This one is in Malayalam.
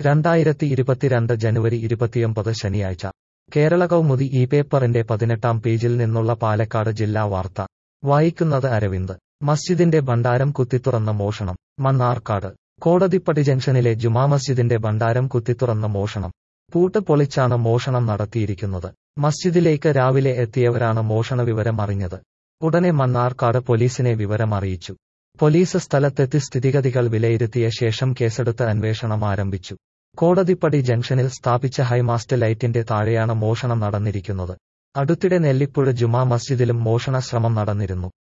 രണ്ടായിരത്തി ഇരുപത്തിരണ്ട് ജനുവരി ഇരുപത്തിയൊമ്പത് ശനിയാഴ്ച കേരള കൗമുദി ഈ പേപ്പറിന്റെ പതിനെട്ടാം പേജിൽ നിന്നുള്ള പാലക്കാട് ജില്ലാ വാർത്ത വായിക്കുന്നത് അരവിന്ദ് മസ്ജിദിന്റെ ഭണ്ഡാരം കുത്തിത്തുറന്ന മോഷണം മണ്ണാർക്കാട് കോടതിപ്പടി ജംഗ്ഷനിലെ ജുമാ മസ്ജിദിന്റെ ഭണ്ഡാരം കുത്തിത്തുറന്ന മോഷണം പൂട്ട് പൊളിച്ചാണ് മോഷണം നടത്തിയിരിക്കുന്നത് മസ്ജിദിലേക്ക് രാവിലെ എത്തിയവരാണ് മോഷണ വിവരം അറിഞ്ഞത് ഉടനെ മണ്ണാർക്കാട് പോലീസിനെ വിവരം അറിയിച്ചു പോലീസ് സ്ഥലത്തെത്തി സ്ഥിതിഗതികൾ വിലയിരുത്തിയ ശേഷം കേസെടുത്ത് അന്വേഷണം ആരംഭിച്ചു കോടതിപ്പടി ജംഗ്ഷനിൽ സ്ഥാപിച്ച ഹൈമാസ്റ്റ് ലൈറ്റിന്റെ താഴെയാണ് മോഷണം നടന്നിരിക്കുന്നത് അടുത്തിടെ നെല്ലിപ്പുഴ ജുമാ മസ്ജിദിലും മോഷണ ശ്രമം നടന്നിരുന്നു